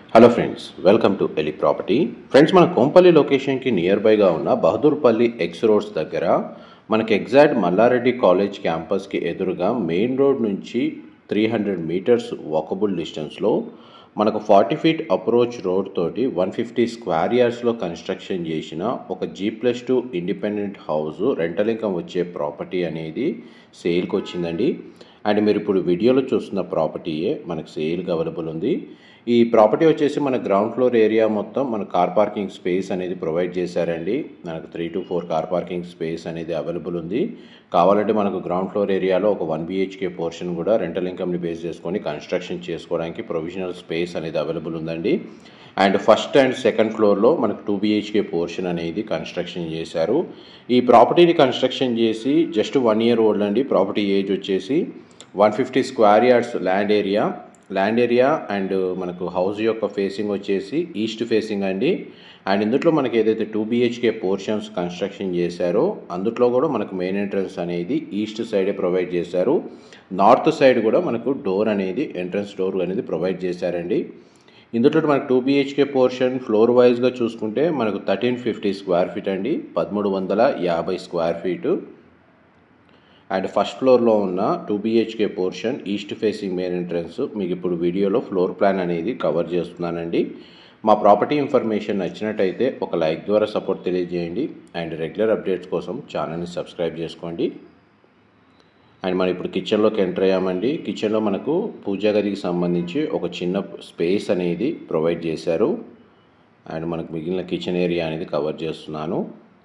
hello friends welcome to Eli property friends మన కోంపల్లి లొకేషన్కి near బైగా ఉన్న బహదూర్పల్లి ఎక్స్ రోడ్స్ దగ్గర మనకి ఎగ్జాక్ట్ మల్లారెడ్డి కాలేజ్ క్యాంపస్కి ఎదురుగా మెయిన్ రోడ్ నుంచి త్రీ హండ్రెడ్ మీటర్స్ వాకబుల్ డిస్టెన్స్లో మనకు ఫార్టీ ఫీట్ అప్రోచ్ రోడ్ తోటి వన్ ఫిఫ్టీ స్క్వేర్ ఇయర్స్లో కన్స్ట్రక్షన్ చేసిన ఒక G plus two independent house rental income వచ్చే ప్రాపర్టీ అనేది సేల్కి వచ్చిందండి అండ్ మీరు ఇప్పుడు వీడియోలో చూస్తున్న ప్రాపర్టీయే మనకు సేల్కి అవైలబుల్ ఉంది ఈ ప్రాపర్టీ వచ్చేసి మన గ్రౌండ్ ఫ్లోర్ ఏరియా మొత్తం మన కార్ పార్కింగ్ స్పేస్ అనేది ప్రొవైడ్ చేశారండి మనకు three to four car parking space అనేది అవైలబుల్ ఉంది కావాలంటే మనకు గ్రౌండ్ ఫ్లోర్ ఏరియాలో ఒక వన్ బిహెచ్కే పోర్షన్ కూడా రెంటల్ ఇన్కమ్ని బేస్ చేసుకొని కన్స్ట్రక్షన్ చేసుకోవడానికి ప్రొవిజనల్ స్పేస్ అనేది అవైలబుల్ ఉందండి అండ్ ఫస్ట్ అండ్ సెకండ్ ఫ్లోర్లో మనకు టూ బిహెచ్కే పోర్షన్ అనేది కన్స్ట్రక్షన్ చేశారు ఈ ప్రాపర్టీని కన్స్ట్రక్షన్ చేసి జస్ట్ వన్ ఇయర్ ఓల్డ్ అండి ప్రాపర్టీ ఏజ్ వచ్చేసి one fifty square yards land area land area and మనకు హౌస్ యొక్క ఫేసింగ్ వచ్చేసి ఈస్ట్ ఫేసింగ్ అండి అండ్ ఇందులో మనకి ఏదైతే టూ బిహెచ్కే పోర్షన్స్ కన్స్ట్రక్షన్ చేశారో అందులో కూడా మనకు మెయిన్ ఎంట్రన్స్ అనేది ఈస్ట్ సైడే ప్రొవైడ్ చేశారు నార్త్ సైడ్ కూడా మనకు డోర్ అనేది ఎంట్రన్స్ డోర్ అనేది ప్రొవైడ్ చేశారండి ఇందులో మనకు టూ బిహెచ్కే పోర్షన్ ఫ్లోర్ వైజ్గా చూసుకుంటే మనకు థర్టీన్ ఫిఫ్టీ స్క్వేర్ ఫీట్ అండి పదమూడు వందల యాభై స్క్వేర్ ఫీటు అండ్ ఫస్ట్ ఫ్లోర్లో ఉన్న two BHK portion east facing main entrance మీకు ఇప్పుడు వీడియోలో ఫ్లోర్ ప్లాన్ అనేది కవర్ చేస్తున్నానండి మా ప్రాపర్టీ ఇన్ఫర్మేషన్ నచ్చినట్టయితే ఒక లైక్ ద్వారా సపోర్ట్ తెలియజేయండి అండ్ రెగ్యులర్ అప్డేట్స్ కోసం ఛానల్ని సబ్స్క్రైబ్ చేసుకోండి అండ్ మనం ఇప్పుడు కిచెన్లోకి ఎంటర్ అయ్యామండి కిచెన్లో మనకు పూజా గదికి సంబంధించి ఒక చిన్న స్పేస్ అనేది ప్రొవైడ్ చేశారు అండ్ మనకు మిగిలిన కిచెన్ ఏరియా అనేది కవర్ చేస్తున్నాను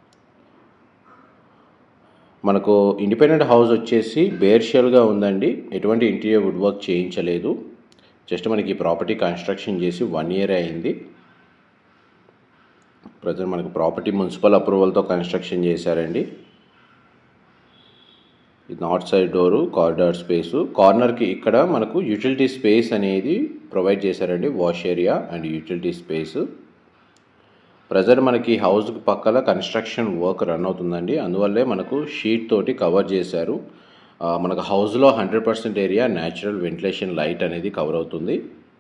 మనకు ఇండిపెండెంట్ హౌస్ వచ్చేసి బేర్షియల్గా ఉందండి ఎటువంటి ఇంటీరియర్ వుడ్ వర్క్ చేయించలేదు జస్ట్ మనకి ఈ ప్రాపర్టీ కన్స్ట్రక్షన్ చేసి వన్ ఇయర్ అయింది ప్రజెంట్ మనకు ప్రాపర్టీ మున్సిపల్ అప్రూవల్తో కన్స్ట్రక్షన్ చేశారండి ఇది north side door corridor space కార్నర్కి ఇక్కడ మనకు యూటిలిటీ స్పేస్ అనేది ప్రొవైడ్ చేశారండి wash area and utility space present మనకి హౌస్కి పక్కల కన్స్ట్రక్షన్ వర్క్ రన్ అవుతుందండి అందువల్లే మనకు షీట్ తోటి కవర్ చేశారు మనకు హౌస్లో hundred percent area natural ventilation light అనేది కవర్ అవుతుంది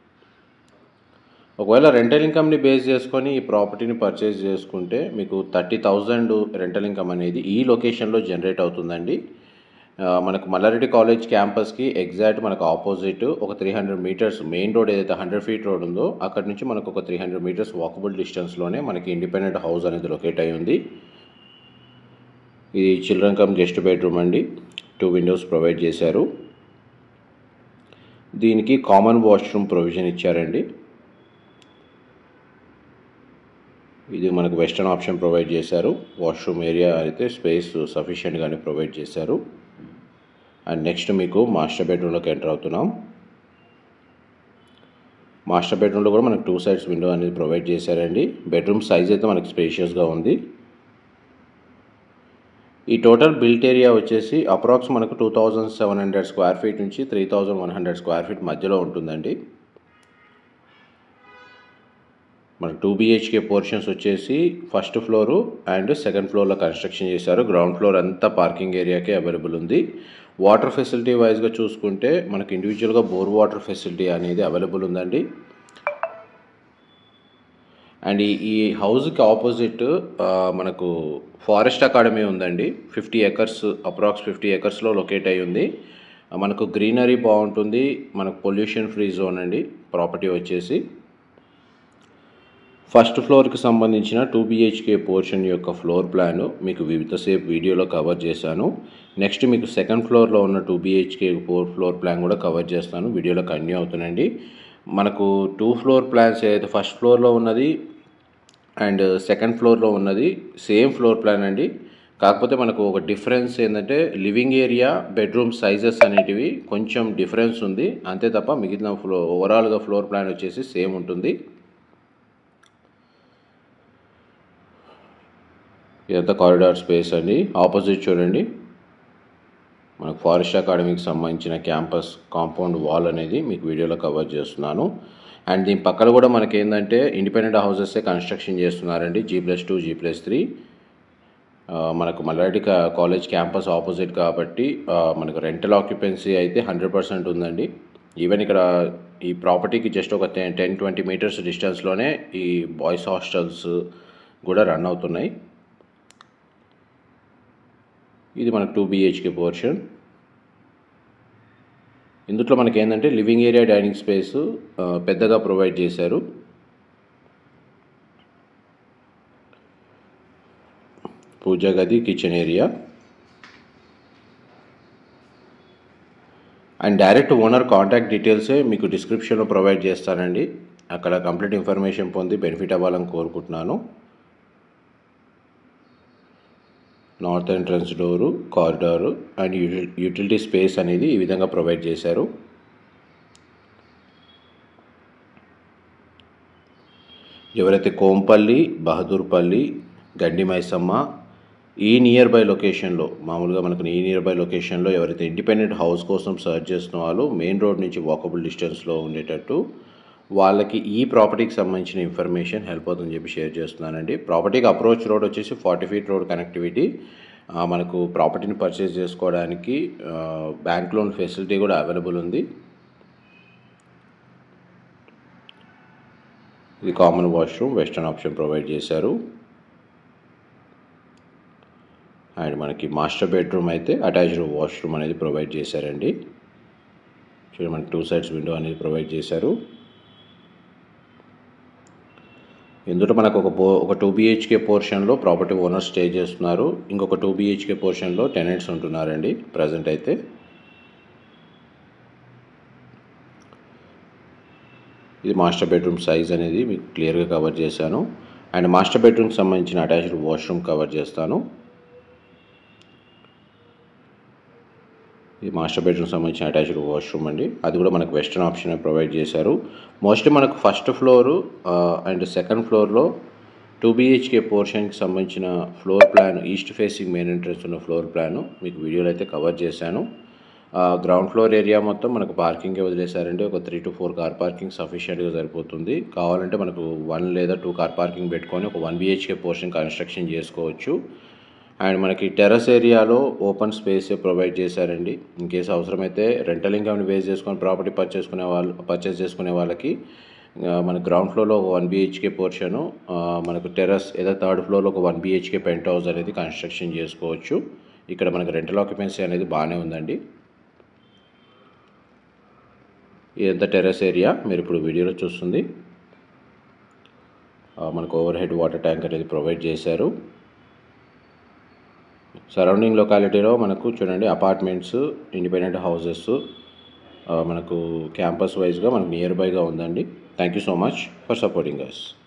ఒకవేళ రెంటల్ ఇన్కమ్ని బేస్ చేసుకొని ఈ ప్రాపర్టీని పర్చేస్ చేసుకుంటే మీకు థర్టీ థౌజండ్ రెంటల్ ఇన్కమ్ అనేది ఈ లొకేషన్లో జనరేట్ అవుతుందండి మనకు మల్లారెడ్డి కాలేజ్ క్యాంపస్కి ఎగ్జాక్ట్ మనకు ఆపోజిట్ ఒక three hundred metres main road ఏదైతే హండ్రెడ్ ఫీట్ రోడ్ ఉందో అక్కడ నుంచి మనకు ఒక త్రీ హండ్రెడ్ మీటర్స్ వాకబుల్ డిస్టెన్స్లోనే మనకి ఇండిపెండెంట్ హౌస్ అనేది లొకేట్ అయి ఉంది ఇది చిల్డ్రన్ కమ్ గెస్ట్ బెడ్రూమ్ అండి టూ విండోస్ ప్రొవైడ్ చేశారు దీనికి కామన్ వాష్రూమ్ ప్రొవిజన్ ఇచ్చారండి ఇది మనకు వెస్టర్న్ ఆప్షన్ ప్రొవైడ్ చేశారు వాష్రూమ్ ఏరియా అయితే స్పేస్ సఫిషియెంట్గానే ప్రొవైడ్ చేశారు అండ్ నెక్స్ట్ మీకు మాస్టర్ బెడ్రూమ్లోకి ఎంటర్ అవుతున్నాం మాస్టర్ బెడ్రూమ్లో కూడా మనకు టూ సైడ్స్ విండో అనేది ప్రొవైడ్ చేశారండి బెడ్రూమ్ సైజ్ అయితే మనకి స్పేషియస్గా ఉంది ఈ టోటల్ బిల్ట్ ఏరియా వచ్చేసి అప్రాక్స్ మనకు two thousand seven hundred square feet నుంచి three thousand one hundred square feet మధ్యలో ఉంటుందండి మనకు టూ బిహెచ్కే పోర్షన్స్ వచ్చేసి ఫస్ట్ ఫ్లోరు అండ్ సెకండ్ ఫ్లోర్లో కన్స్ట్రక్షన్ చేశారు గ్రౌండ్ ఫ్లోర్ అంతా పార్కింగ్ ఏరియాకే అవైలబుల్ ఉంది వాటర్ ఫెసిలిటీ వైజ్గా చూసుకుంటే మనకు ఇండివిజువల్గా బోర్ వాటర్ ఫెసిలిటీ అనేది అవైలబుల్ ఉందండి అండ్ ఈ ఈ హౌస్కి ఆపోజిట్ మనకు ఫారెస్ట్ అకాడమీ ఉందండి ఫిఫ్టీ ఎకర్స్ అప్రాక్స్ ఫిఫ్టీ ఎకర్స్లో లొకేట్ అయి ఉంది మనకు గ్రీనరీ బాగుంటుంది మనకు పొల్యూషన్ ఫ్రీ జోన్ అండి ప్రాపర్టీ వచ్చేసి ఫస్ట్ ఫ్లోర్కి సంబంధించిన టూ బిహెచ్కే పోర్షన్ యొక్క ఫ్లోర్ ప్లాన్ మీకు వివిధసేపు వీడియోలో కవర్ చేశాను నెక్స్ట్ మీకు సెకండ్ ఫ్లోర్లో ఉన్న two BHK four floor plan కూడా కవర్ చేస్తాను వీడియోలో కన్యూ అవుతానండి మనకు టూ ఫ్లోర్ ప్లాన్స్ ఏదైతే ఫస్ట్ ఫ్లోర్లో ఉన్నది అండ్ సెకండ్ ఫ్లోర్లో ఉన్నది సేమ్ ఫ్లోర్ ప్లాన్ అండి కాకపోతే మనకు ఒక డిఫరెన్స్ ఏంటంటే లివింగ్ ఏరియా బెడ్రూమ్ సైజెస్ అనేటివి కొంచెం డిఫరెన్స్ ఉంది అంతే తప్ప మిగిలిన ఫ్లో ఓవరాల్గా ఫ్లోర్ ప్లాన్ వచ్చేసి సేమ్ ఉంటుంది ఇదంతా కారిడార్ స్పేస్ అండి ఆపోజిట్ చూడండి మనకు ఫారెస్ట్ అకాడమీకి సంబంధించిన క్యాంపస్ కాంపౌండ్ వాల్ అనేది మీకు వీడియోలో కవర్ చేస్తున్నాను అండ్ దీని పక్కన కూడా మనకి ఏంటంటే ఇండిపెండెంట్ హౌసెస్ కన్స్ట్రక్షన్ చేస్తున్నారండి G plus two G plus three మనకు మల్లారెడ్డి కాలేజ్ క్యాంపస్ ఆపోజిట్ కాబట్టి మనకు రెంటల్ ఆక్యుపెన్సీ అయితే హండ్రెడ్ పర్సెంట్ ఉందండి ఈవెన్ ఇక్కడ ఈ ప్రాపర్టీకి జస్ట్ ఒక టెన్ టెన్ ట్వంటీ మీటర్స్ డిస్టెన్స్లోనే ఈ బాయ్స్ హాస్టల్స్ కూడా రన్ అవుతున్నాయి ఇది మనకు టూ బిహెచ్కే పోర్షన్ ఇందులో మనకి ఏంటంటే లివింగ్ ఏరియా డైనింగ్ స్పేస్ పెద్దగా ప్రొవైడ్ చేశారు పూజా గది kitchen area and direct owner contact డీటెయిల్సే మీకు డిస్క్రిప్షన్లో ప్రొవైడ్ చేస్తానండి అక్కడ కంప్లీట్ ఇన్ఫర్మేషన్ పొంది బెనిఫిట్ అవ్వాలని కోరుకుంటున్నాను north entrance door corridor and utility space అనేది ఈ విధంగా ప్రొవైడ్ చేశారు ఎవరైతే కోంపల్లి బహదూర్పల్లి గండి మైసమ్మ ఈ నియర్ బై లొకేషన్లో మామూలుగా మనకు ఈ నియర్ బై లొకేషన్లో ఎవరైతే ఇండిపెండెంట్ హౌస్ కోసం సర్చ్ చేస్తున్న వాళ్ళు మెయిన్ రోడ్ నుంచి వాకబుల్ డిస్టెన్స్లో ఉండేటట్టు వాళ్ళకి ఈ ప్రాపర్టీకి సంబంధించిన ఇన్ఫర్మేషన్ హెల్ప్ అవుతుందని చెప్పి షేర్ చేస్తున్నానండి ప్రాపర్టీకి అప్రోచ్ రోడ్ వచ్చేసి ఫార్టీ ఫీట్ రోడ్ కనెక్టివిటీ మనకు ప్రాపర్టీని పర్చేస్ చేసుకోవడానికి బ్యాంక్ లోన్ ఫెసిలిటీ కూడా అవైలబుల్ ఉంది ఇది common washroom western option provide చేశారు అండ్ మనకి మాస్టర్ బెడ్రూమ్ అయితే అటాచ్డ్ వాష్రూమ్ అనేది ప్రొవైడ్ చేశారండి చూడండి మనకి టూ సైడ్స్ విండో అనేది ప్రొవైడ్ చేశారు ఇందులో మనకు ఒక పో ఒక టూ బీహెచ్కే పోర్షన్లో ప్రాపర్టీ ఓనర్ స్టే చేస్తున్నారు ఇంకొక టూ బీహెచ్కే పోర్షన్లో టెనెంట్స్ ఉంటున్నారండి ప్రజెంట్ అయితే ఇది మాస్టర్ బెడ్రూమ్ సైజ్ అనేది మీకు క్లియర్గా కవర్ చేశాను అండ్ మాస్టర్ బెడ్రూమ్కి సంబంధించిన అటాచ్డ్ వాష్రూమ్ కవర్ చేస్తాను ఇది మాస్టర్ బెడ్రూమ్ సంబంధించిన అటాచ్డ్ వాష్రూమ్ అండి అది కూడా మనకు వెస్టర్న్ ఆప్షన్ ప్రొవైడ్ చేశారు మోస్ట్లీ మనకు ఫస్ట్ ఫ్లోరు అండ్ సెకండ్ ఫ్లోర్లో టూ బీహెచ్కే పోర్షన్కి సంబంధించిన floor plan east facing main entrance ఉన్న ఫ్లోర్ ప్లాన్ మీకు వీడియోలో అయితే కవర్ చేశాను గ్రౌండ్ ఫ్లోర్ ఏరియా మొత్తం మనకు పార్కింగ్కే వదిలేశారంటే ఒక three to four car parking సఫిషియెంట్గా సరిపోతుంది కావాలంటే మనకు వన్ లేదా టూ కార్ పార్కింగ్ పెట్టుకొని ఒక వన్ బీహెచ్కే పోర్షన్ కన్స్ట్రక్షన్ చేసుకోవచ్చు అండ్ మనకి టెర్రస్ ఏరియాలో ఓపెన్ స్పేస్ ప్రొవైడ్ చేశారండి ఇన్ కేసు అవసరమైతే రెంటల్ ఇన్కమ్ని బేస్ చేసుకొని ప్రాపర్టీ పర్చేస్ చేసుకునే వాళ్ళు పర్చేస్ చేసుకునే వాళ్ళకి మన గ్రౌండ్ ఫ్లోర్లో ఒక వన్ బీహెచ్కే పోర్షను మనకు టెర్రస్ ఏదో థర్డ్ ఫ్లోర్లో ఒక వన్ బీహెచ్కే పెంట్ హౌస్ అనేది కన్స్ట్రక్షన్ చేసుకోవచ్చు ఇక్కడ మనకు రెంటల్ ఆక్యుపెన్సీ అనేది బాగానే ఉందండి ఇదంతా టెర్రస్ ఏరియా మీరు ఇప్పుడు వీడియోలో చూస్తుంది మనకు ఓవర్ హెడ్ వాటర్ ట్యాంక్ అనేది ప్రొవైడ్ చేశారు సరౌండింగ్ లొకాలిటీలో మనకు చూడండి అపార్ట్మెంట్స్ ఇండిపెండెంట్ హౌసెస్ మనకు క్యాంపస్ వైజ్గా మనకు నియర్ బైగా ఉందండి thank you so much for supporting us